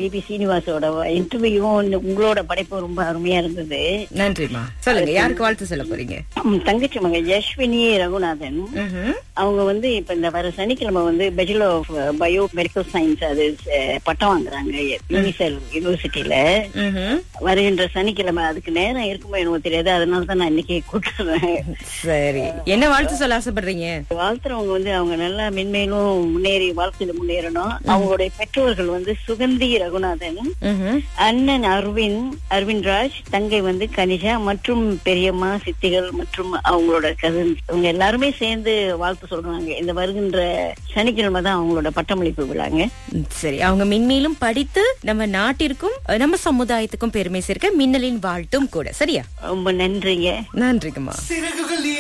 BP சீனிவாசோட இன்டர்வியூவும் உங்களோட படைப்பும் ரொம்ப அருமையா இருந்தது நன்றிம்மா சொல்லுங்க யாருக்கு வாழ்த்து சொல்ல போறீங்க உம், தங்கச்சி மகன் யஸ்வினி ரகுநாதன் ம்ஹும். அவங்க வந்து இப்ப இந்த வர சனிக்கிழமை வந்து bachelor of bio medical science அது அஹ், பட்டம் வாங்குறாங்க யூனிசெல் யூனிவர்சிட்டியில ம்ஹும். வருகின்ற சனிக்கிழமை அதுக்கு நேரம் இருக்குமோ என்னமோ தெரியாது அதனால தான் நான் இன்னைக்கு கூட்டுறேன் சரி என்ன வாழ்த்து சொல்ல ஆசைப்படுறீங்க வாழ்த்துறவங்க வந்து அவங்க நல்லா மென்மேலும் முன்னேறி வாழ்க்கையில முன்னேறணும் அவங்களுடைய பெற்றோர்கள் வந்து சுகந்தி ரகுநாதன் ம்ஹும். அண்ணன் அரவிந்த் அரவிந்த் ராஜ் தங்கை வந்து கனிஷா மற்றும் பெரியம்மா சித்திகள் மற்றும் அவங்களோட கசின்ஸ் இவங்க எல்லாருமே சேர்ந்து வாழ்த்து சொல்றாங்க இந்த வருகின்ற சனிக்கிழமை தான் அவங்களோட பட்டமளிப்பு விழாங்க ம், சரி அவங்க மென்மேலும் படித்து நம்ம நாட்டிற்கும் அஹ், நம்ம சமுதாயத்துக்கும் பெருமை சேர்க்க மின்னலின் வாழ்த்தும் கூட சரியா ரொம்ப நன்றிங்க நன்றிங்கம்மா சிறகுகள்